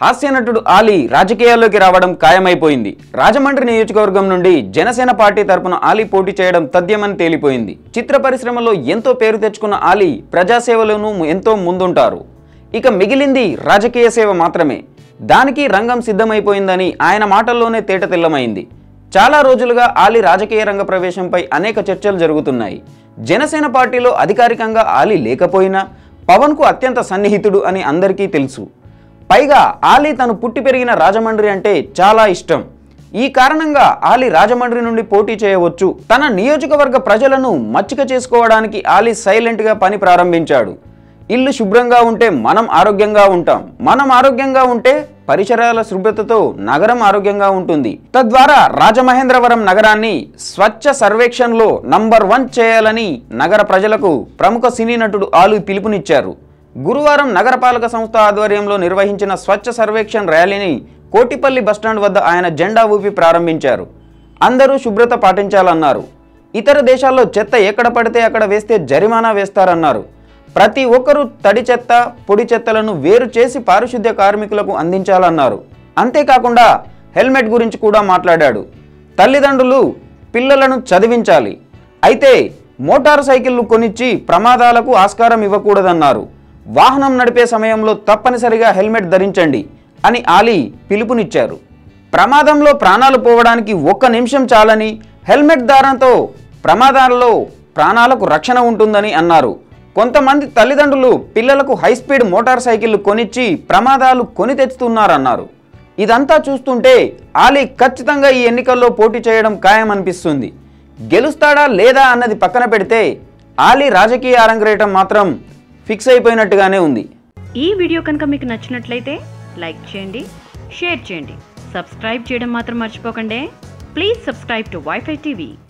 హాస్య నటుడు ఆలీ రాజకీయాల్లోకి రావడం ఖాయమైపోయింది రాజమండ్రి నియోజకవర్గం నుండి జనసేన పార్టీ తరపున ఆలీ పోటీ చేయడం తథ్యమని తేలిపోయింది చిత్ర పరిశ్రమలో ఎంతో పేరు తెచ్చుకున్న ఆలీ ప్రజాసేవలోనూ ఎంతో ముందుంటారు ఇక మిగిలింది రాజకీయ సేవ మాత్రమే దానికి రంగం సిద్ధమైపోయిందని ఆయన మాటల్లోనే తేటతెల్లమైంది చాలా రోజులుగా ఆలీ రాజకీయ రంగ ప్రవేశంపై అనేక చర్చలు జరుగుతున్నాయి జనసేన పార్టీలో అధికారికంగా ఆలీ లేకపోయినా పవన్కు అత్యంత సన్నిహితుడు అని అందరికీ తెలుసు పైగా ఆలీ తను పుట్టి పెరిగిన రాజమండ్రి అంటే చాలా ఇష్టం ఈ కారణంగా ఆలీ రాజమండ్రి నుండి పోటీ చేయవచ్చు తన నియోజకవర్గ ప్రజలను మచ్చిక చేసుకోవడానికి ఆలీ సైలెంట్గా పని ప్రారంభించాడు ఇల్లు శుభ్రంగా ఉంటే మనం ఆరోగ్యంగా ఉంటాం మనం ఆరోగ్యంగా ఉంటే పరిసరాల శుభ్రతతో నగరం ఆరోగ్యంగా ఉంటుంది తద్వారా రాజమహేంద్రవరం నగరాన్ని స్వచ్ఛ సర్వేక్షణలో నంబర్ వన్ చేయాలని నగర ప్రజలకు ప్రముఖ సినీ నటుడు ఆలు పిలుపునిచ్చారు గురువారం నగరపాలక సంస్థ ఆధ్వర్యంలో నిర్వహించిన స్వచ్ఛ సర్వేక్షణ్ ర్యాలీని కోటిపల్లి బస్టాండ్ వద్ద ఆయన జెండా ఊపి ప్రారంభించారు అందరూ శుభ్రత పాటించాలన్నారు ఇతర దేశాల్లో చెత్త ఎక్కడ పడితే అక్కడ వేస్తే జరిమానా వేస్తారన్నారు ప్రతి ఒక్కరూ తడి చెత్త పొడి చెత్తలను వేరు చేసి పారిశుద్ధ్య కార్మికులకు అందించాలన్నారు అంతేకాకుండా హెల్మెట్ గురించి కూడా మాట్లాడాడు తల్లిదండ్రులు పిల్లలను చదివించాలి అయితే మోటారు సైకిళ్లు కొనిచ్చి ప్రమాదాలకు ఆస్కారం ఇవ్వకూడదన్నారు వాహనం నడిపే సమయంలో తప్పనిసరిగా హెల్మెట్ ధరించండి అని ఆలీ పిలుపునిచ్చారు ప్రమాదంలో ప్రాణాలు పోవడానికి ఒక్క నిమిషం చాలని హెల్మెట్ ధారణతో ప్రమాదాల్లో ప్రాణాలకు రక్షణ ఉంటుందని అన్నారు కొంతమంది తల్లిదండ్రులు పిల్లలకు హై స్పీడ్ మోటార్ సైకిళ్లు కొనిచ్చి ప్రమాదాలు కొని తెచ్చుతున్నారన్నారు ఇదంతా చూస్తుంటే ఆలీ ఖచ్చితంగా ఈ ఎన్నికల్లో పోటీ చేయడం ఖాయమనిపిస్తుంది గెలుస్తాడా లేదా అన్నది పక్కన పెడితే ఆలీ రాజకీయ అరంగరేటం మాత్రం ఫిక్స్ అయిపోయినట్టుగానే ఉంది ఈ వీడియో కనుక మీకు నచ్చినట్లయితే లైక్ చేయండి షేర్ చేయండి సబ్స్క్రైబ్ చేయడం మాత్రం మర్చిపోకండి please subscribe to wifi TV